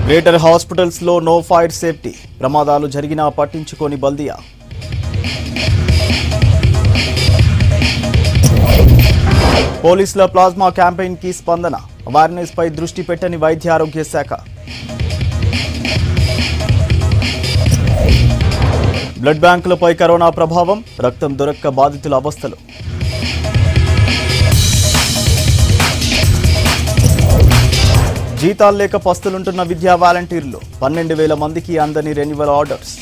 Greater hospitals లో no fire safety ప్రమాదాలు జరిగినా పట్టించుకోని బల్దియా పోలీసుల ప్లాస్మా క్యాంపెయిన్ కి స్పందన అవేర్నెస్ పై దృష్టి పెట్టని వైద్య ఆరోగ్య శాఖ బ్లడ్ బ్యాంకులపై కరోనా ప్రభావం రక్తం దొరక్క బాధితుల అవస్థలు జీతాలు లేక పస్తులుంటున్న విద్యా వాలంటీర్లు పన్నెండు వేల మందికి అందని రెన్యువల్ ఆర్డర్స్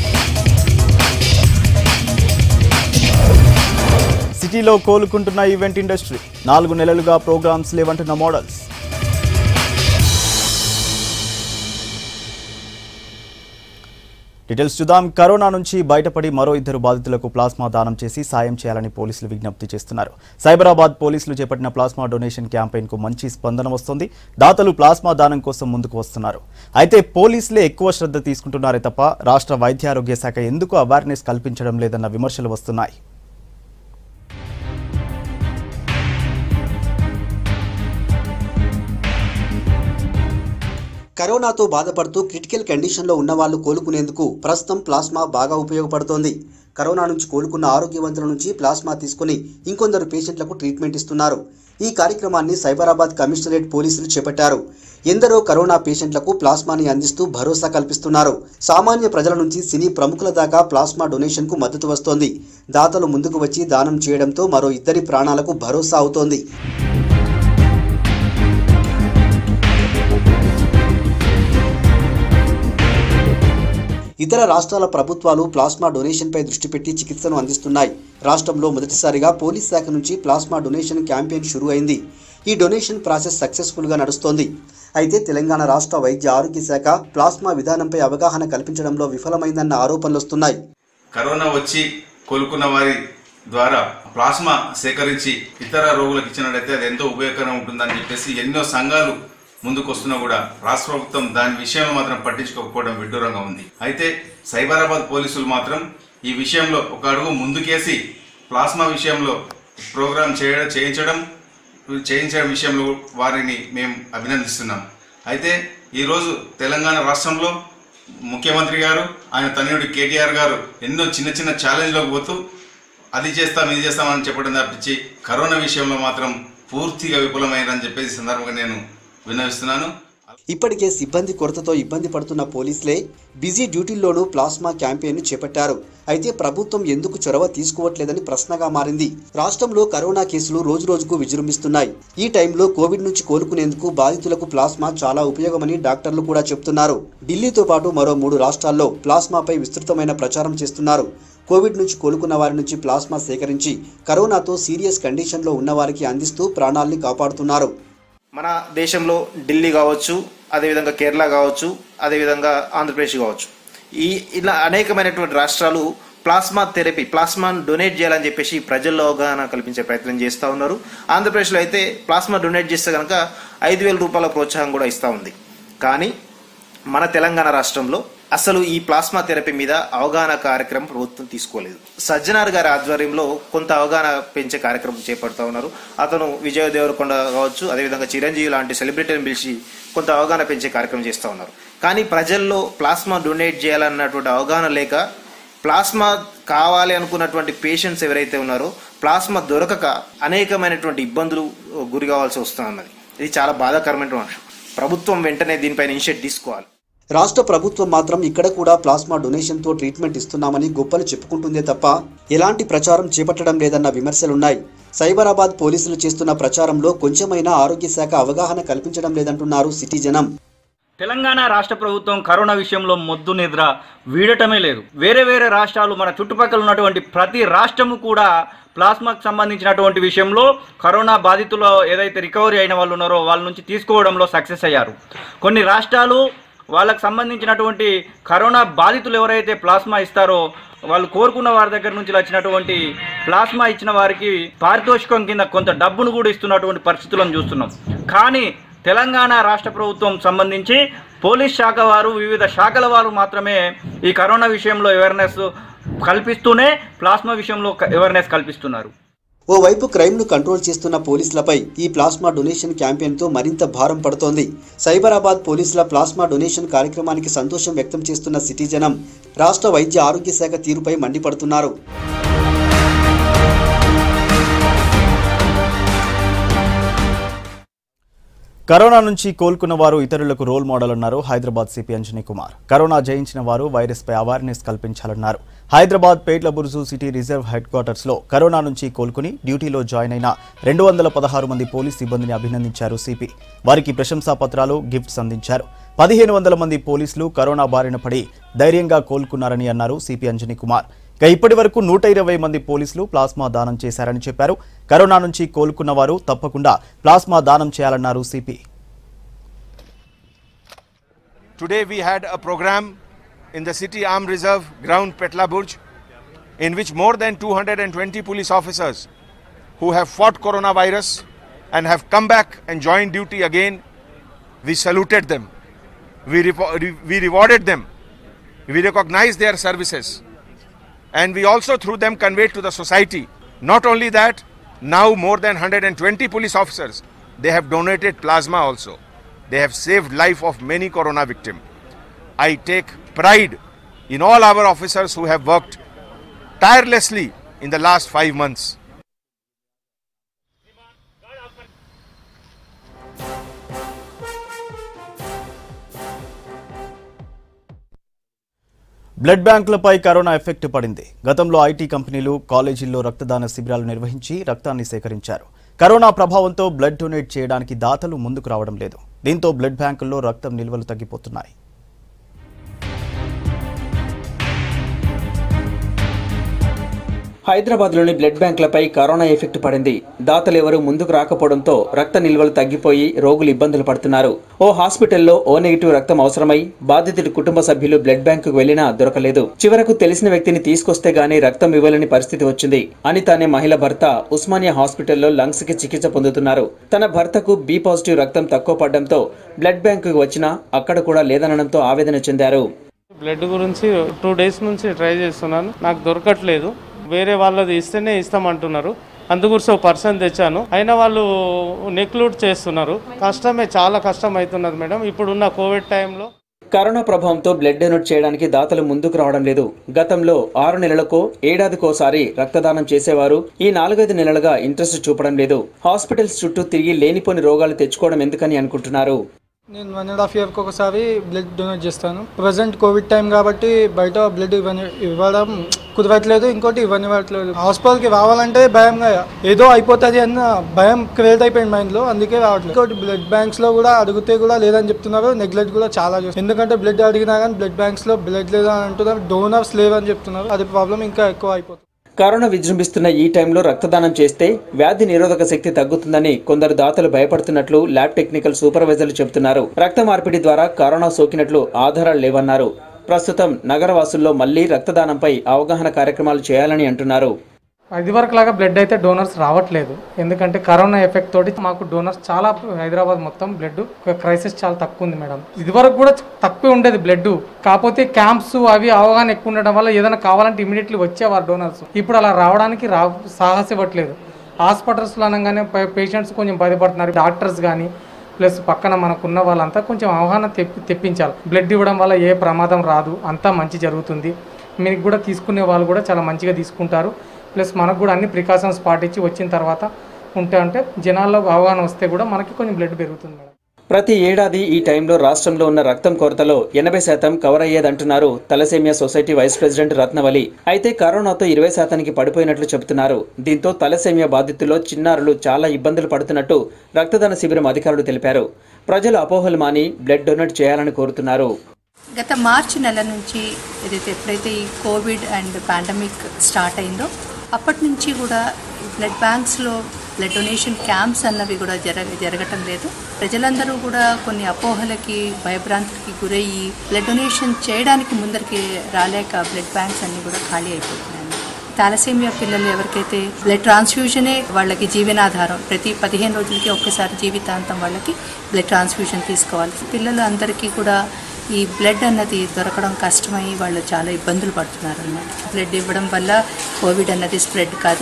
సిటీలో కోలుకుంటున్న ఈవెంట్ ఇండస్ట్రీ నాలుగు నెలలుగా ప్రోగ్రామ్స్ లేవంటున్న మోడల్స్ డీటెయిల్స్ చూద్దాం కరోనా నుంచి బయటపడి మరో ఇద్దరు బాధితులకు ప్లాస్మా దానం చేసి సాయం చేయాలని పోలీసులు విజ్ఞప్తి చేస్తున్నారు సైబరాబాద్ పోలీసులు చేపట్టిన ప్లాస్మా డొనేషన్ క్యాంపెయిన్ కు మంచి స్పందన వస్తుంది దాతలు ప్లాస్మా దానం కోసం ముందుకు వస్తున్నారు అయితే పోలీసులే ఎక్కువ శ్రద్ధ తీసుకుంటున్నారే తప్ప రాష్ట్ర వైద్యారోగ్య శాఖ ఎందుకు అవేర్నెస్ కల్పించడం లేదన్న విమర్శలు వస్తున్నాయి కరోనాతో బాధపడుతూ క్రిటికల్ కండిషన్లో ఉన్న వాళ్ళు కోలుకునేందుకు ప్రస్తుతం ప్లాస్మా బాగా ఉపయోగపడుతోంది కరోనా నుంచి కోలుకున్న ఆరోగ్యవంతుల నుంచి ప్లాస్మా తీసుకుని ఇంకొందరు పేషెంట్లకు ట్రీట్మెంట్ ఇస్తున్నారు ఈ కార్యక్రమాన్ని సైబరాబాద్ కమిషనరేట్ పోలీసులు చేపట్టారు ఎందరో కరోనా పేషెంట్లకు ప్లాస్మాని అందిస్తూ భరోసా కల్పిస్తున్నారు సామాన్య ప్రజల నుంచి సినీ ప్రముఖుల దాకా ప్లాస్మా డొనేషన్ కు మద్దతు వస్తోంది దాతలు ముందుకు వచ్చి దానం చేయడంతో మరో ఇద్దరి ప్రాణాలకు భరోసా అవుతోంది ఇతర రాష్ట్రాల ప్రభుత్వాలు ప్లాస్మా డొనేషన్ పై దృష్టి పెట్టి చికిత్సను అందిస్తున్నాయి రాష్ట్రంలో మొదటిసారిగా పోలీస్ శాఖ నుంచి ప్లాస్మా డొనేషన్ క్యాంపెయిన్ షురూ అయింది ఈ డొనేషన్ ప్రాసెస్ సక్సెస్ఫుల్ గా నడుస్తోంది అయితే తెలంగాణ రాష్ట్ర వైద్య ఆరోగ్య శాఖ ప్లాస్మా విధానంపై అవగాహన కల్పించడంలో విఫలమైందన్న ఆరోపణలు వస్తున్నాయి కరోనా వచ్చి కోలుకున్న వారి ద్వారా ప్లాస్మా సేకరించి ఇతర రోగులకు ఇచ్చినట్లయితే అది ఎంతో ఉపయోగకరం ఉంటుందని చెప్పేసి ఎన్నో సంఘాలు ముందుకు వస్తున్నా కూడా రాష్ట్ర ప్రభుత్వం దాని విషయంలో మాత్రం పట్టించుకోకపోవడం విడ్డూరంగా ఉంది అయితే సైబరాబాద్ పోలీసులు మాత్రం ఈ విషయంలో ఒక అడుగు ముందుకేసి ప్లాస్మా విషయంలో ప్రోగ్రాం చేయడం చేయించడం చేయించడం విషయంలో వారిని మేము అభినందిస్తున్నాం అయితే ఈరోజు తెలంగాణ రాష్ట్రంలో ముఖ్యమంత్రి గారు ఆయన తనయుడు కేటీఆర్ గారు ఎన్నో చిన్న చిన్న ఛాలెంజ్లోకి పోతూ అది చేస్తాం ఇది చేస్తామని చెప్పడం తప్పించి కరోనా విషయంలో మాత్రం పూర్తిగా విఫలమైందని చెప్పేసి ఈ సందర్భంగా నేను విన్నవిస్తున్నాను ఇప్పటికే సిబ్బంది కొరతతో ఇబ్బంది పడుతున్న పోలీసులే బిజీ డ్యూటీల్లోనూ ప్లాస్మా క్యాంపెయిన్ చేపట్టారు అయితే ప్రభుత్వం ఎందుకు చొరవ తీసుకోవట్లేదని ప్రశ్నగా మారింది రాష్ట్రంలో కరోనా కేసులు రోజురోజుకు విజృంభిస్తున్నాయి ఈ టైంలో కోవిడ్ నుంచి కోలుకునేందుకు బాధితులకు ప్లాస్మా చాలా ఉపయోగమని డాక్టర్లు కూడా చెప్తున్నారు ఢిల్లీతో పాటు మరో మూడు రాష్ట్రాల్లో ప్లాస్మాపై విస్తృతమైన ప్రచారం చేస్తున్నారు కోవిడ్ నుంచి కోలుకున్న వారి నుంచి ప్లాస్మా సేకరించి కరోనాతో సీరియస్ కండిషన్లో ఉన్న వారికి అందిస్తూ ప్రాణాల్ని కాపాడుతున్నారు మన దేశంలో ఢిల్లీ కావచ్చు అదేవిధంగా కేరళ కావచ్చు అదేవిధంగా ఆంధ్రప్రదేశ్ కావచ్చు ఈ ఇలా అనేకమైనటువంటి రాష్ట్రాలు ప్లాస్మా థెరపీ ప్లాస్మాను డొనేట్ చేయాలని చెప్పేసి ప్రజల్లో అవగాహన కల్పించే ప్రయత్నం చేస్తూ ఉన్నారు ఆంధ్రప్రదేశ్లో అయితే ప్లాస్మా డొనేట్ చేస్తే కనుక ఐదు వేల రూపాయల ప్రోత్సాహం కూడా ఇస్తూ ఉంది కానీ మన తెలంగాణ రాష్ట్రంలో అసలు ఈ ప్లాస్మా థెరపీ మీద అవగాహన కార్యక్రమం ప్రభుత్వం తీసుకోలేదు సజ్జనార్ గారి ఆధ్వర్యంలో కొంత అవగాహన పెంచే కార్యక్రమం చేపడతా ఉన్నారు అతను విజయ దేవరకొండ కావచ్చు అదేవిధంగా చిరంజీవి లాంటి సెలబ్రిటీని పిలిచి కొంత అవగాహన పెంచే కార్యక్రమం చేస్తూ ఉన్నారు కానీ ప్రజల్లో ప్లాస్మా డొనేట్ చేయాలన్నటువంటి అవగాహన లేక ప్లాస్మా కావాలి అనుకున్నటువంటి పేషెంట్స్ ఎవరైతే ఉన్నారో ప్లాస్మా దొరకక అనేకమైనటువంటి ఇబ్బందులు గురి కావాల్సి వస్తున్నది ఇది చాలా బాధాకరమైన అంశం ప్రభుత్వం వెంటనే దీనిపైన ఇనిషియేట్ తీసుకోవాలి రాష్ట్ర ప్రభుత్వం మాత్రం ఇక్కడ కూడా ప్లాస్మా డొనేషన్ తో ట్రీట్మెంట్ ఇస్తున్నామని గొప్పలు చెప్పుకుంటుందే తప్ప ఎలాంటి ప్రచారం చేపట్టడం లేదన్న విమర్శలున్నాయి సైబరాబాద్ పోలీసులు చేస్తున్న ప్రచారంలో కొంచెమైనా ఆరోగ్య శాఖ అవగాహన కల్పించడం లేదంటున్నారు సిటీ జనం తెలంగాణ రాష్ట్ర ప్రభుత్వం కరోనా విషయంలో మొద్దు నిద్ర వీడటమే లేదు వేరే వేరే రాష్ట్రాలు మన చుట్టుపక్కల ఉన్నటువంటి ప్రతి రాష్ట్రము కూడా ప్లాస్మాకు సంబంధించినటువంటి విషయంలో కరోనా బాధితులు ఏదైతే రికవరీ అయిన వాళ్ళు ఉన్నారో వాళ్ళ నుంచి తీసుకోవడంలో సక్సెస్ అయ్యారు కొన్ని రాష్ట్రాలు వాళ్ళకు సంబంధించినటువంటి కరోనా బాధితులు ఎవరైతే ప్లాస్మా ఇస్తారో వాళ్ళు కోరుకున్న వారి దగ్గర నుంచి వచ్చినటువంటి ప్లాస్మా ఇచ్చిన వారికి పారితోషికం కింద కొంత డబ్బును కూడా ఇస్తున్నటువంటి పరిస్థితులను చూస్తున్నాం కానీ తెలంగాణ రాష్ట్ర ప్రభుత్వం సంబంధించి పోలీస్ శాఖ వారు వివిధ శాఖల వారు మాత్రమే ఈ కరోనా విషయంలో అవేర్నెస్ కల్పిస్తూనే ప్లాస్మా విషయంలో అవేర్నెస్ కల్పిస్తున్నారు ఓవైపు క్రైమ్ను కంట్రోల్ చేస్తున్న పోలీసులపై ఈ ప్లాస్మా డొనేషన్ క్యాంపెయిన్తో మరింత భారం పడుతోంది సైబరాబాద్ పోలీసుల ప్లాస్మా డొనేషన్ కార్యక్రమానికి సంతోషం వ్యక్తం చేస్తున్న సిటీ జనం రాష్ట్ర వైద్య ఆరోగ్య శాఖ తీరుపై మండిపడుతున్నారు కరోనా నుంచి కోలుకున్న వారు ఇతరులకు రోల్ మోడల్ అన్నారు హైదరాబాద్ సిపి అంజనీ కుమార్ కరోనా జయించిన వారు వైరస్పై అవేర్నెస్ కల్పించాలన్నారు Hyderabad Petla Buruju city reserve headquarters లో కరోనా నుంచి కోలుకుని డ్యూటీలో జాయిన్ అయిన రెండు వందల పదహారు మంది పోలీస్ సిబ్బందిని అభినందించారు సిపి వారికి ప్రశంసా పత్రాలు గిఫ్ట్స్ అందించారు పదిహేను వందల మంది పోలీసులు కరోనా బారిన పడి ధైర్యంగా కోలుకున్నారని అన్నారు సిపి అంజనీ కుమార్ ఇక ఇప్పటి వరకు నూట ఇరవై మంది పోలీసులు ప్లాస్మా దానం చేశారని చెప్పారు కరోనా నుంచి కోలుకున్న వారు తప్పకుండా ప్లాస్మా దానం చేయాలన్నారు CP Today we had a program in the City Armed Reserve ground Petla Burj in which more than 220 police officers who have fought coronavirus and have come back and joined duty again, we saluted them. We, repo- re- we rewarded them. We recognized their services. And we also through them conveyed to the society. Not only that, now more than 120 police officers, they have donated plasma also. They have saved life of many corona victims. I take pride in all our officers who have worked tirelessly in the last five months. Blood బ్యాంకులపై corona effect పడింది గతంలో IT కంపెనీలు కాలేజీల్లో రక్తదాన శిబిరాలు నిర్వహించి రక్తాన్ని సేకరించారు కరోనా ప్రభావంతో బ్లడ్ డొనేట్ చేయడానికి దాతలు ముందుకు రావడం లేదు దీంతో బ్లడ్ బ్యాంకుల్లో రక్తం నిల్వలు తగ్గిపోతున్నాయి హైదరాబాద్లోని బ్లడ్ బ్యాంకులపై కరోనా ఎఫెక్ట్ పడింది దాతలు ఎవరూ ముందుకు రాకపోవడంతో రక్త నిల్వలు తగ్గిపోయి రోగులు ఇబ్బందులు పడుతున్నారు ఓ హాస్పిటల్లో ఓ నెగిటివ్ రక్తం అవసరమై బాధితుడి కుటుంబ సభ్యులు బ్లడ్ బ్యాంకుకు వెళ్లినా దొరకలేదు చివరకు తెలిసిన వ్యక్తిని తీసుకొస్తే గానీ రక్తం ఇవ్వలేని పరిస్థితి వచ్చింది అనిత అనే మహిళ భర్త ఉస్మానియా హాస్పిటల్లో లంగ్స్ కి చికిత్స పొందుతున్నారు తన భర్తకు బి పాజిటివ్ రక్తం తక్కువ పడడంతో బ్లడ్ బ్యాంకుకు వచ్చినా అక్కడ కూడా లేదనడంతో ఆవేదన చెందారు బ్లడ్ గురించి టూ డేస్ నుంచి ట్రై చేస్తున్నాను నాకు దొరకట్లేదు వేరే వాళ్ళది ఇస్తేనే ఇస్తామంటున్నారు అందుగురించి ఒక పర్సన్ తెచ్చాను అయినా వాళ్ళు నెక్లూడ్ చేస్తున్నారు కష్టమే చాలా కష్టం అవుతున్నది మేడం ఇప్పుడున్న కోవిడ్ టైంలో కరోనా ప్రభావంతో బ్లడ్ డొనేట్ చేయడానికి దాతలు ముందుకు రావడం లేదు గతంలో ఆరు నెలలకో ఏడాదికోసారి రక్తదానం చేసేవారు ఈ నాలుగైదు నెలలుగా ఇంట్రెస్ట్ చూపడం లేదు హాస్పిటల్స్ చుట్టూ తిరిగి లేనిపోని రోగాలు తెచ్చుకోవడం ఎందుకని అనుకుంటున్నారు నేను వన్ అండ్ హాఫ్ ఇయర్కి ఒకసారి బ్లడ్ డొనేట్ చేస్తాను ప్రజెంట్ కోవిడ్ టైం కాబట్టి బయట బ్లడ్ ఇవ్వని ఇవ్వడం కుదరట్లేదు ఇంకోటి ఇవ్వనివ్వట్లేదు హాస్పిటల్కి రావాలంటే భయంగా ఏదో అయిపోతుంది అన్న భయం క్రియేట్ అయిపోయింది మైండ్లో అందుకే రావట్లేదు ఇంకోటి బ్లడ్ బ్యాంక్స్లో కూడా అడిగితే కూడా లేదని చెప్తున్నారు నెగ్లెక్ట్ కూడా చాలా చేస్తారు ఎందుకంటే బ్లడ్ అడిగినా కానీ బ్లడ్ బ్యాంక్స్లో బ్లడ్ లేదని అంటున్నారు డోనర్స్ లేవని చెప్తున్నారు అది ప్రాబ్లం ఇంకా ఎక్కువ అయిపోతుంది కరోనా విజృంభిస్తున్న ఈ టైంలో రక్తదానం చేస్తే వ్యాధి నిరోధక శక్తి తగ్గుతుందని కొందరు దాతలు భయపడుతున్నట్లు ల్యాబ్ టెక్నికల్ సూపర్వైజర్లు చెబుతున్నారు రక్త మార్పిడి ద్వారా కరోనా సోకినట్లు ఆధారాలు లేవన్నారు ప్రస్తుతం నగరవాసుల్లో మళ్లీ రక్తదానంపై అవగాహన కార్యక్రమాలు చేయాలని అంటున్నారు ఇదివరకు లాగా బ్లడ్ అయితే డోనర్స్ రావట్లేదు ఎందుకంటే కరోనా ఎఫెక్ట్ తోటి మాకు డోనర్స్ చాలా హైదరాబాద్ మొత్తం బ్లడ్ క్రైసిస్ చాలా తక్కువ ఉంది మేడం ఇదివరకు కూడా తక్కువ ఉండేది బ్లడ్ కాకపోతే క్యాంప్స్ అవి అవగాహన ఎక్కువ ఉండడం వల్ల ఏదైనా కావాలంటే ఇమీడియట్లీ వచ్చేవారు డోనర్స్ ఇప్పుడు అలా రావడానికి రా సాహస ఇవ్వట్లేదు హాస్పిటల్స్లో అనగానే పేషెంట్స్ కొంచెం బాధపడుతున్నారు డాక్టర్స్ కానీ ప్లస్ పక్కన మనకున్న వాళ్ళంతా కొంచెం అవగాహన తెప్పి తెప్పించాలి బ్లడ్ ఇవ్వడం వల్ల ఏ ప్రమాదం రాదు అంతా మంచి జరుగుతుంది మీకు కూడా తీసుకునే వాళ్ళు కూడా చాలా మంచిగా తీసుకుంటారు ప్లస్ మనకు కూడా అన్ని ప్రికాషన్స్ పాటించి వచ్చిన తర్వాత ఉంటే అంటే జనాల్లో అవగాహన వస్తే కూడా మనకి కొంచెం బ్లడ్ పెరుగుతుంది మేడం ప్రతి ఏడాది ఈ టైంలో రాష్ట్రంలో ఉన్న రక్తం కొరతలో ఎనభై శాతం కవర్ అయ్యేదంటున్నారు thalassemia society vice president Ratnavali అయితే కరోనాతో ఇరవై శాతానికి పడిపోయినట్లు చెబుతున్నారు దీంతో తలసేమియా బాధితుల్లో చిన్నారులు చాలా ఇబ్బందులు పడుతున్నట్టు రక్తదాన శిబిరం అధికారులు తెలిపారు ప్రజలు అపోహలు మాని బ్లడ్ డొనేట్ చేయాలని కోరుతున్నారు గత మార్చి నెల నుంచి ఏదైతే ఎప్పుడైతే ఈ కోవిడ్ అండ్ పాండమిక్ స్టార్ట్ అయిందో అప్పటి నుంచి కూడా బ్లడ్ బ్యాంక్స్లో బ్లడ్ డొనేషన్ క్యాంప్స్ అన్నవి కూడా జరగ జరగటం లేదు ప్రజలందరూ కూడా కొన్ని అపోహలకి భయభ్రాంతికి గురయ్యి బ్లడ్ డొనేషన్ చేయడానికి ముందరికి రాలేక బ్లడ్ బ్యాంక్స్ అన్నీ కూడా ఖాళీ అయిపోతున్నాయి థాలసేమియా పిల్లలు ఎవరికైతే బ్లడ్ ట్రాన్స్ఫ్యూజనే వాళ్ళకి జీవనాధారం ప్రతి పదిహేను రోజులకి ఒక్కసారి జీవితాంతం వాళ్ళకి బ్లడ్ ట్రాన్స్ఫ్యూజన్ తీసుకోవాలి పిల్లలు అందరికీ కూడా ఈ బ్లడ్ అన్నది దొరకడం కష్టమై వాళ్ళు చాలా ఇబ్బందులు పడుతున్నారు అన్నమాట బ్లడ్ ఇవ్వడం వల్ల కోవిడ్ అన్నది స్ప్రెడ్ కాదు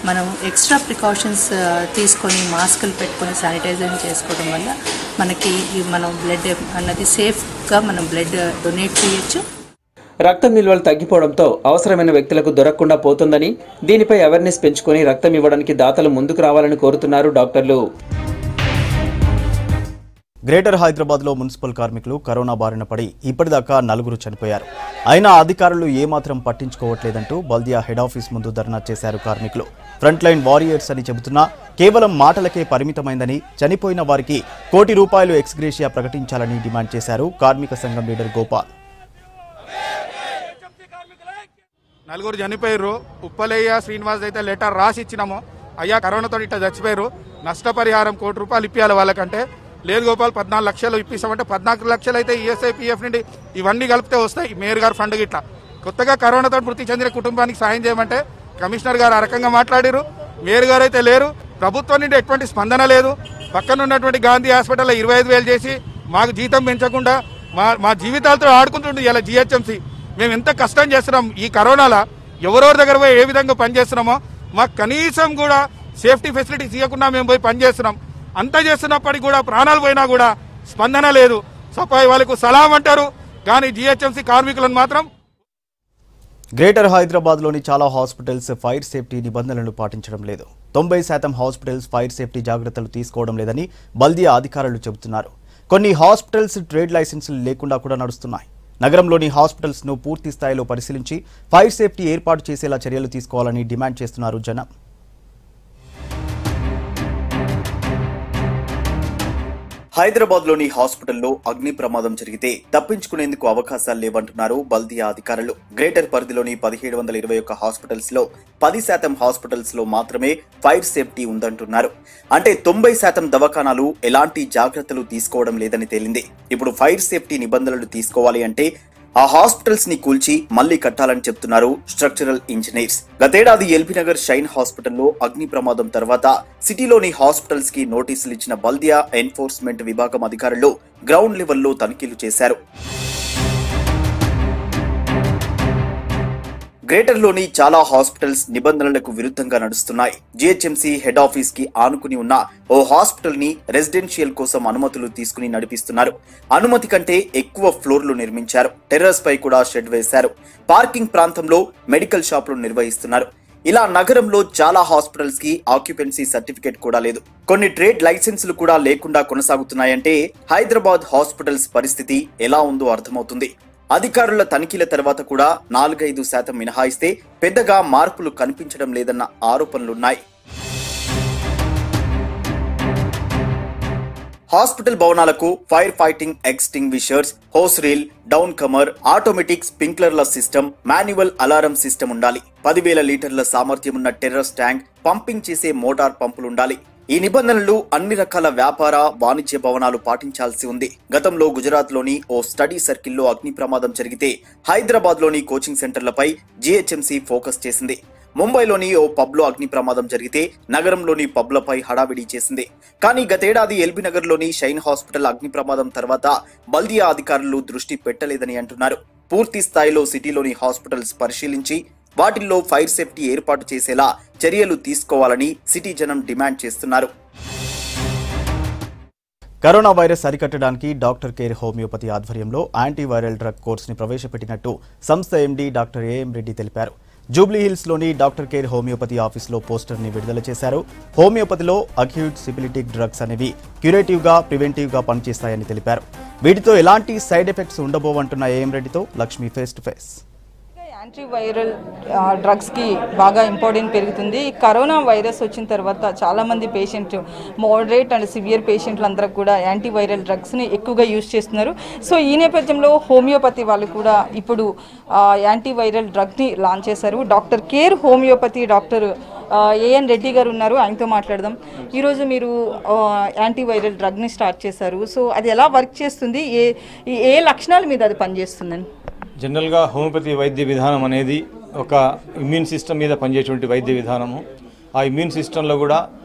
మనం ఎక్స్ట్రా ప్రికాషన్స్ తీసుకొని మాస్కులు పెట్టుకొని శానిటైజర్ చేసుకోవడం వల్ల మనకి ఈ మనం బ్లడ్ అన్నది సేఫ్గా మనం బ్లడ్ డొనేట్ చేయొచ్చు రక్తం నిల్వలు తగ్గిపోవడంతో అవసరమైన వ్యక్తులకు దొరకకుండా పోతుందని దీనిపై అవేర్నెస్ పెంచుకొని రక్తం ఇవ్వడానికి దాతలు ముందుకు రావాలని కోరుతున్నారు డాక్టర్లు గ్రేటర్ హైదరాబాద్లో మున్సిపల్ కార్మికులు కరోనా బారిన పడి ఇప్పటిదాకా నలుగురు చనిపోయారు అయినా అధికారులు ఏమాత్రం పట్టించుకోవట్లేదంటూ బల్దియా హెడ్ ఆఫీస్ ముందు ధర్నా చేశారు కార్మికులు ఫ్రంట్ లైన్ వారియర్స్ అని చెబుతున్నా కేవలం మాటలకే పరిమితమైందని చనిపోయిన వారికి కోటి రూపాయలు ఎక్స్గ్రేషియా ప్రకటించాలని డిమాండ్ చేశారు కార్మిక సంఘం లీడర్ గోపాల్ నలుగురు చనిపోయారు ఉప్పలయ్య శ్రీనివాస్ అయితే లెటర్ రాసి ఇచ్చినాము అయ్యా కరోనాతో ఇట్లా చచ్చిపోయారు నష్టపరిహారం కోటి రూపాయలు ఇప్పియాలి వాళ్ళకంటే లేదు గోపాల్ పద్నాలుగు లక్షలు ఇప్పిస్తామంటే పద్నాలుగు లక్షలు అయితే ఈఎస్ఐ పిఎఫ్ నుండి ఇవన్నీ కలిపితే వస్తాయి మేయర్ గారు ఫండ్ ఇట్లా కొత్తగా కరోనాతో మృతి చెందిన కుటుంబానికి సాయం చేయమంటే కమిషనర్ గారు ఆ రకంగా మాట్లాడారు మేయర్ గారు అయితే లేరు ప్రభుత్వం నుండి ఎటువంటి స్పందన లేదు పక్కన ఉన్నటువంటి గాంధీ హాస్పిటల్లో ఇరవై ఐదు వేలు చేసి మాకు జీతం పెంచకుండా మా మా జీవితాలతో ఆడుకుంటుంది ఇలా జిహెచ్ఎంసీ మేము ఎంత కష్టం చేస్తున్నాం ఈ కరోనాలో ఎవరెవరి దగ్గర పోయి ఏ విధంగా పనిచేస్తున్నామో మాకు కనీసం కూడా సేఫ్టీ ఫెసిలిటీస్ ఇవ్వకుండా మేము పోయి పనిచేస్తున్నాం అంత చేస్తున్నప్పటికీ కూడా ప్రాణాలు పోయినా కూడా స్పందన లేదు సఫాయి వాళ్ళకు సలాం అంటారు కానీ జిహెచ్ఎంసీ కార్మికులను మాత్రం గ్రేటర్ హైదరాబాద్లోని చాలా హాస్పిటల్స్ ఫైర్ సేఫ్టీ నిబంధనలను పాటించడం లేదు తొంభై శాతం హాస్పిటల్స్ ఫైర్ సేఫ్టీ జాగ్రత్తలు తీసుకోవడం లేదని బల్దియా అధికారులు చెబుతున్నారు కొన్ని హాస్పిటల్స్ ట్రేడ్ లైసెన్సులు లేకుండా కూడా నడుస్తున్నాయి నగరంలోని హాస్పిటల్స్ను పూర్తి స్థాయిలో పరిశీలించి ఫైర్ సేఫ్టీ ఏర్పాటు చేసేలా చర్యలు తీసుకోవాలని డిమాండ్ చేస్తున్నారు జనం హైదరాబాద్లోని హాస్పిటల్లో అగ్ని ప్రమాదం జరిగితే తప్పించుకునేందుకు అవకాశాలు లేవంటున్నారు బల్దియా అధికారులు గ్రేటర్ పరిధిలోని పదిహేడు వందల ఇరవై ఒక్క హాస్పిటల్స్ లో పది శాతం హాస్పిటల్స్ లో మాత్రమే ఫైర్ సేఫ్టీ ఉందంటున్నారు అంటే తొంభై శాతం దవాఖానాలు ఎలాంటి జాగ్రత్తలు తీసుకోవడం లేదని తేలింది ఇప్పుడు ఫైర్ సేఫ్టీ నిబంధనలు తీసుకోవాలి అంటే ఆ హాస్పిటల్స్ ని కూల్చి మళ్లీ కట్టాలని చెప్తున్నారు స్ట్రక్చరల్ ఇంజనీర్స్ గతేడాది ఎల్బీనగర్ షైన్ హాస్పిటల్లో అగ్ని ప్రమాదం తర్వాత సిటీలోని హాస్పిటల్స్ కి నోటీసులు ఇచ్చిన బల్దియా ఎన్ఫోర్స్మెంట్ విభాగం అధికారులు గ్రౌండ్ లెవెల్లో తనిఖీలు చేశారు గ్రేటర్లోని చాలా హాస్పిటల్స్ నిబంధనలకు విరుద్ధంగా నడుస్తున్నాయి జిహెచ్ఎంసీ హెడ్ ఆఫీస్ కి ఆనుకుని ఉన్న ఓ హాస్పిటల్ ని రెసిడెన్షియల్ కోసం అనుమతులు తీసుకుని నడిపిస్తున్నారు అనుమతి కంటే ఎక్కువ ఫ్లోర్లు నిర్మించారు టెర్రస్ పై కూడా షెడ్ వేశారు పార్కింగ్ ప్రాంతంలో మెడికల్ షాపులు నిర్వహిస్తున్నారు ఇలా నగరంలో చాలా హాస్పిటల్స్ కి ఆక్యుపెన్సీ సర్టిఫికేట్ కూడా లేదు కొన్ని ట్రేడ్ లైసెన్సులు కూడా లేకుండా కొనసాగుతున్నాయంటే హైదరాబాద్ హాస్పిటల్స్ పరిస్థితి ఎలా ఉందో అర్థమవుతుంది అధికారుల తనిఖీల తర్వాత కూడా నాలుగైదు శాతం మినహాయిస్తే పెద్దగా మార్పులు కనిపించడం లేదన్న ఆరోపణలున్నాయి హాస్పిటల్ భవనాలకు fire fighting extinguishers hose reel downcomer automatic స్ప్రింక్లర్ల సిస్టమ్ మాన్యువల్ అలారం సిస్టమ్ ఉండాలి పదివేల లీటర్ల సామర్థ్యం ఉన్న టెర్రస్ ట్యాంక్ పంపింగ్ చేసే మోటార్ పంపులుండాలి ఈ నిబంధనలు అన్ని రకాల వ్యాపార వాణిజ్య భవనాలు పాటించాల్సి ఉంది గతంలో గుజరాత్ లోని ఓ స్టడీ సర్కిల్లో అగ్ని ప్రమాదం జరిగితే హైదరాబాద్ లోని కోచింగ్ సెంటర్లపై జీహెచ్ఎంసీ ఫోకస్ చేసింది ముంబైలోని ఓ పబ్లో అగ్ని ప్రమాదం జరిగితే నగరంలోని పబ్లపై హడావిడి చేసింది కానీ గతేడాది ఎల్బీ నగర్లోని షైన్ హాస్పిటల్ అగ్ని ప్రమాదం తర్వాత బల్దియా అధికారులు దృష్టి పెట్టలేదని అంటున్నారు పూర్తి స్థాయిలో సిటీలోని హాస్పిటల్స్ పరిశీలించి వాటిల్లో ఫైర్ సేఫ్టీ ఏర్పాటు చేసేలా చర్యలు తీసుకోవాలని సిటీ జనం డిమాండ్ చేస్తున్నారు కరోనా వైరస్ అరికట్టడానికి డాక్టర్ కేర్ హోమియోపతి ఆధ్వర్యంలో యాంటీవైరల్ డ్రగ్ కోర్సుని ప్రవేశపెట్టినట్టు సంస్థ ఎండీ డాక్టర్ ఏఎం రెడ్డి తెలిపారు జూబ్లీ హిల్స్లోని డాక్టర్ కేర్ హోమియోపతి ఆఫీస్లో పోస్టర్ని విడుదల చేశారు హోమియోపతిలో అక్యూట్ సిపిలిటిక్ డ్రగ్స్ అనేవి క్యూరేటివ్గా ప్రివెంటివ్గా పనిచేస్తాయని తెలిపారు వీటితో ఎలాంటి సైడ్ ఎఫెక్ట్స్ ఉండబోవంటున్న ఏఎం రెడ్డితో Lakshmi face to face antiviral ఆ, డ్రగ్స్కి బాగా ఇంపార్టెంట్ పెరుగుతుంది ఈ కరోనా వైరస్ వచ్చిన తర్వాత చాలామంది పేషెంట్ మోడరేట్ అండ్ సివియర్ పేషెంట్లు అందరూ కూడా యాంటీవైరల్ డ్రగ్స్ని ఎక్కువగా యూజ్ చేస్తున్నారు సో ఈ నేపథ్యంలో హోమియోపతి వాళ్ళు కూడా ఇప్పుడు ఆ, యాంటీవైరల్ డ్రగ్ని లాంచ్ చేశారు డాక్టర్ కేర్ హోమియోపతి డాక్టర్ ఆ, ఏఎన్ రెడ్డి గారు ఉన్నారు ఆయనతో మాట్లాడదాం ఈరోజు మీరు ఆ, యాంటీవైరల్ డ్రగ్ని స్టార్ట్ చేశారు సో అది ఎలా వర్క్ చేస్తుంది ఏ ఏ లక్షణాల మీద అది పనిచేస్తుందని జనరల్గా హోమియోపతి వైద్య విధానం అనేది ఒక ఇమ్యూన్ సిస్టమ్ మీద పనిచేసేటువంటి వైద్య విధానము ఆ ఇమ్యూన్ సిస్టంలో కూడా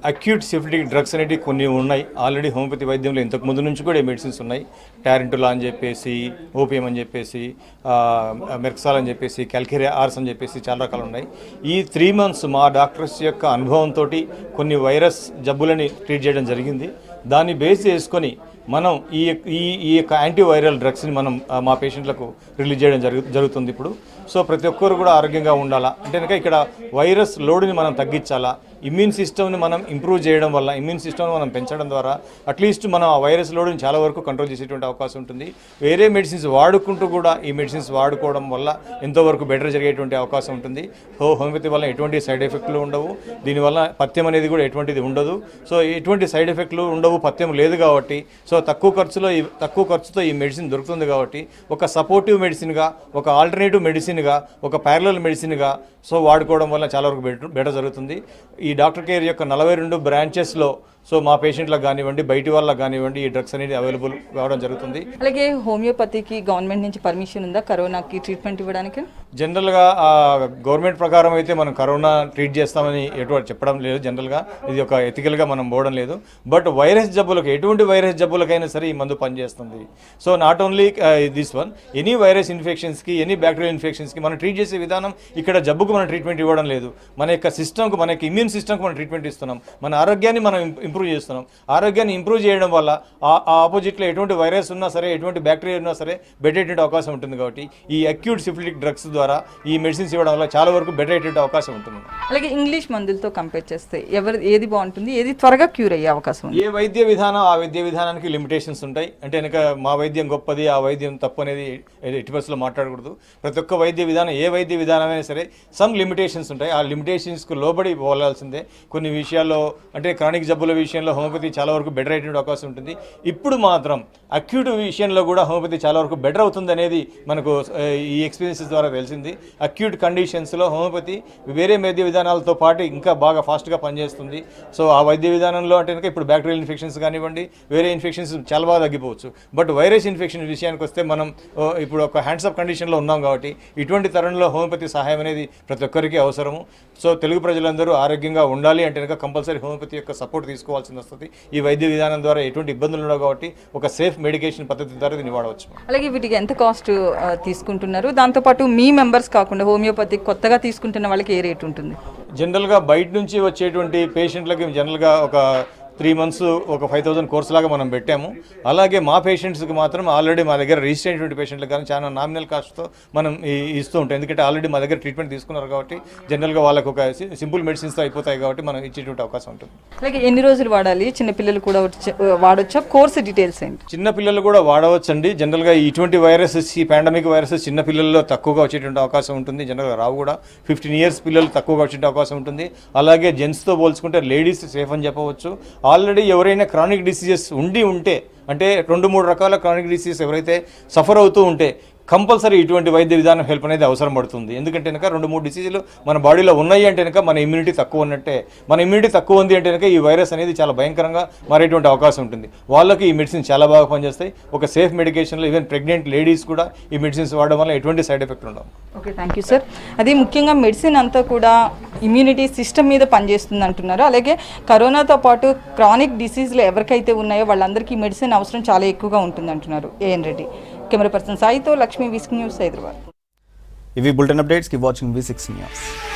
అక్యూట్ సిఫిలిటిక్ డ్రగ్స్ అనేవి కొన్ని ఉన్నాయి ఆల్రెడీ హోమియోపతి వైద్యంలో ఇంతకు ముందు నుంచి కూడా ఈ మెడిసిన్స్ ఉన్నాయి టారెంటులా అని చెప్పేసి ఓపియం అని చెప్పేసి మెర్క్సాల్ అని చెప్పేసి క్యాల్కేరియా ఆర్స్ అని చెప్పేసి చాలా రకాలు ఉన్నాయి ఈ త్రీ మంత్స్ మా డాక్టర్స్ యొక్క అనుభవంతో కొన్ని వైరస్ జబ్బులని ట్రీట్ చేయడం జరిగింది దాన్ని బేస్ చేసుకొని మనం ఈ ఈ ఈ యొక్క యాంటీవైరల్ డ్రగ్స్ని మనం ఆ, మా పేషెంట్లకు రిలీజ్ చేయడం జరుగు జరుగుతుంది ఇప్పుడు సో ప్రతి ఒక్కరు కూడా ఆరోగ్యంగా ఉండాలా అంటే కనుక ఇక్కడ వైరస్ లోడ్ని మనం తగ్గించాలా ఇమ్యూన్ సిస్టమ్ని మనం ఇంప్రూవ్ చేయడం వల్ల ఇమ్యూన్ సిస్టమ్ని మనం పెంచడం ద్వారా అట్లీస్ట్ మనం ఆ వైరస్ లోడ్ని చాలా వరకు కంట్రోల్ చేసేటువంటి అవకాశం ఉంటుంది వేరే మెడిసిన్స్ వాడుకుంటూ కూడా ఈ మెడిసిన్స్ వాడుకోవడం వల్ల ఎంతో వరకు బెటర్ జరిగేటువంటి అవకాశం ఉంటుంది హో హోమియోపతి వల్ల ఎటువంటి సైడ్ ఎఫెక్ట్లు ఉండవు దీనివల్ల పథ్యం అనేది కూడా ఎటువంటిది ఉండదు సో ఎటువంటి సైడ్ ఎఫెక్ట్లు ఉండవు పథ్యం లేదు కాబట్టి సో తక్కువ ఖర్చులో ఈ తక్కువ ఖర్చుతో ఈ మెడిసిన్ దొరుకుతుంది కాబట్టి ఒక సపోర్టివ్ మెడిసిన్గా ఒక ఆల్టర్నేటివ్ మెడిసిన్గా ఒక ప్యారలల్ మెడిసిన్గా సో వాడుకోవడం వల్ల చాలా వరకు బెటర్ బెటర్ జరుగుతుంది ఈ డాక్టర్ కేర్ యొక్క నలభై రెండు బ్రాంచెస్లో సో మా పేషెంట్లకు కానివ్వండి బయటి వాళ్ళకి కానివ్వండి ఈ డ్రగ్స్ అనేది అవైలబుల్ కావడం జరుగుతుంది అలాగే హోమియోపతికి గవర్నమెంట్ నుంచి పర్మిషన్ ఉందా కరోనాకి ట్రీట్మెంట్ ఇవ్వడానికి జనరల్గా ఆ, గవర్నమెంట్ ప్రకారం అయితే మనం కరోనా ట్రీట్ చేస్తామని ఎటువంటి చెప్పడం లేదు జనరల్గా ఇది ఒక ఎథికల్గా మనం పోవడం లేదు బట్ వైరస్ జబ్బులకు ఎటువంటి వైరస్ జబ్బులకైనా సరే ఈ మందు పనిచేస్తుంది so not only this one any virus ఇన్ఫెక్షన్స్కి ఎనీ బ్యాక్టీరియల్ ఇన్ఫెక్షన్స్కి మనం ట్రీట్ చేసే విధానం ఇక్కడ జబ్బుకు మనం ట్రీట్మెంట్ ఇవ్వడం లేదు మన యొక్క సిస్టమ్కి మన యొక్క ఇమ్యూన్ సిస్టమ్కి మనం ట్రీట్మెంట్ ఇస్తున్నాం మన ఆరోగ్యాన్ని మనం ఇంప్రూవ్ చేస్తున్నాం ఆరోగ్యాన్ని ఇంప్రూవ్ చేయడం వల్ల ఆ ఆపోజిట్లో ఎటువంటి వైరస్ ఉన్నా సరే ఎటువంటి బ్యాక్టీరియా ఉన్నా సరే బెటర్ అయ్యేటువంటి అవకాశం ఉంటుంది కాబట్టి ఈ అక్యూట్ సిఫిలిటిక్ డ్రగ్స్ ద్వారా ఈ మెడిసిన్స్ ఇవ్వడం వల్ల చాలా వరకు బెటర్ అయ్యేటువంటి అవకాశం ఉంటుంది అలాగే ఇంగ్లీష్ మందులతో కంపేర్ చేస్తే ఎవరు ఏది బాగుంటుంది ఏది త్వరగా క్యూర్ అయ్యే అవకాశం ఉంది ఏ వైద్య విధానం ఆ వైద్య విధానానికి లిమిటేషన్స్ ఉంటాయి అంటే కనుక మా వైద్యం గొప్పది ఆ వైద్యం తప్పు అనేది ఎట్టి పరిస్థితుల్లో మాట్లాడకూడదు ప్రతి ఒక్క వైద్య విధానం ఏ వైద్య విధానమైనా సరే సమ్ లిమిటేషన్స్ ఉంటాయి ఆ లిమిటేషన్స్కు లోబడి పోలాల్సిందే కొన్ని విషయాల్లో అంటే క్రానిక్ జబ్బుల విషయంలో హోమియోపతి చాలా వరకు బెటర్ అయ్యేటువంటి అవకాశం ఉంటుంది ఇప్పుడు మాత్రం అక్యూట్ విషయంలో కూడా హోమియోపతి చాలా వరకు బెటర్ అవుతుంది అనేది మనకు ఆ, ఈ ఎక్స్పీరియన్సెస్ ద్వారా తెలిసింది అక్యూట్ కండిషన్స్లో హోమియోపతి వేరే వైద్య విధానాలతో పాటు ఇంకా బాగా ఫాస్ట్గా పనిచేస్తుంది సో ఆ వైద్య విధానంలో అంటే కనుక ఇప్పుడు బ్యాక్టీరియల్ ఇన్ఫెక్షన్స్ కానివ్వండి వేరే ఇన్ఫెక్షన్స్ చాలా బాగా తగ్గిపోవచ్చు బట్ వైరస్ ఇన్ఫెక్షన్ విషయానికి వస్తే మనం ఓ, ఇప్పుడు ఒక హ్యాండ్స్ ఆఫ్ కండిషన్లో ఉన్నాం కాబట్టి ఇటువంటి తరుణంలో హోమియోపతి సహాయం అనేది ప్రతి ఒక్కరికి అవసరము సో తెలుగు ప్రజలందరూ ఆరోగ్యంగా ఉండాలి అంటే కనుక కంపల్సరీ హోమియోపతి యొక్క సపోర్ట్ తీసుకోవాల్సి వస్తుంది ఈ వైద్య విధానం ద్వారా ఎటువంటి ఇబ్బందులు ఉండవు కాబట్టి ఒక సేఫ్ మెడికేషన్ పద్ధతి ద్వారా దీన్ని వాడవచ్చు అలాగే వీటికి ఎంత కాస్ట్ ఆ, తీసుకుంటున్నారు దాంతోపాటు మీ మెంబర్స్ కాకుండా హోమియోపతి కొత్తగా తీసుకుంటున్న వాళ్ళకి ఏ రేట్ ఉంటుంది జనరల్గా బయట నుంచి వచ్చేటువంటి పేషెంట్లకి జనరల్గా ఒక త్రీ మంత్స్ ఒక ఫైవ్ థౌసండ్ కోర్స్ లాగా మనం పెట్టాము అలాగే మా పేషెంట్స్కి మాత్రం ఆల్రెడీ మా దగ్గర రిజిస్టర్ అయినటువంటి పేషెంట్లకు కానీ చాలా నామినల్ కాస్ట్తో మనం ఈ- ఇస్తూ ఉంటాం ఎందుకంటే ఆల్రెడీ మా దగ్గర ట్రీట్మెంట్ తీసుకున్నారు కాబట్టి జనరల్గా వాళ్ళకు ఒక సింపుల్ మెడిసిన్స్తో అయిపోతాయి కాబట్టి మనం ఇచ్చేటువంటి అవకాశం ఉంటుంది అలాగే ఎన్ని రోజులు వాడాలి చిన్నపిల్లలు కూడా వచ్చే- వాడొచ్చా కోర్స్ డీటెయిల్స్ ఏంటి చిన్న పిల్లలు కూడా వాడవచ్చండి జనరల్గా ఇటువంటి వైరసెస్ ఈ పాండమిక్ వైరసెస్ చిన్న పిల్లల్లో తక్కువగా వచ్చేటువంటి అవకాశం ఉంటుంది జనరల్గా రావు కూడా ఫిఫ్టీన్ ఇయర్స్ పిల్లలు తక్కువగా వచ్చే అవకాశం ఉంటుంది అలాగే జెంట్స్తో పోల్చుకుంటే లేడీస్ సేఫ్ అని చెప్పవచ్చు ఆల్రెడీ ఎవరైనా క్రానిక్ డిసీజెస్ ఉండి ఉంటే అంటే రెండు మూడు రకాల క్రానిక్ డిసీజెస్ ఎవరైతే సఫర్ అవుతూ ఉంటే కంపల్సరీ ఇటువంటి వైద్య విధానం హెల్ప్ అనేది అవసరం పడుతుంది ఎందుకంటే కనుక రెండు మూడు డిసీజులు మన బాడీలో ఉన్నాయి అంటే కనుక మన ఇమ్యూనిటీ తక్కువ ఉన్నట్టే మన ఇమ్యూనిటీ తక్కువ ఉంది అంటే కనుక ఈ వైరస్ అనేది చాలా భయంకరంగా మారేటువంటి అవకాశం ఉంటుంది వాళ్ళకి ఈ మెడిసిన్ చాలా బాగా పనిచేస్తాయి ఒక సేఫ్ మెడికేషన్లో ఈవెన్ ప్రెగ్నెంట్ లేడీస్ కూడా ఈ మెడిసిన్స్ వాడడం వల్ల ఎటువంటి సైడ్ ఎఫెక్ట్ ఉండవు ఓకే థ్యాంక్ యూ సార్ అది ముఖ్యంగా మెడిసిన్ అంతా కూడా ఇమ్యూనిటీ సిస్టమ్ మీద పనిచేస్తుంది అంటున్నారు అలాగే కరోనాతో పాటు క్రానిక్ డిసీజ్లు ఎవరికైతే ఉన్నాయో వాళ్ళందరికీ మెడిసిన్ అవసరం చాలా ఎక్కువగా ఉంటుంది అంటున్నారు ఏఎన్ రెడ్డి కెమెరా పర్సన్ సాయితో లక్ష్మీ విస్క్ న్యూస్ హైదరాబాద్ ఇవి బులెటిన్ అప్డేట్స్ కి వాచింగ్ వి సిక్స్ న్యూస్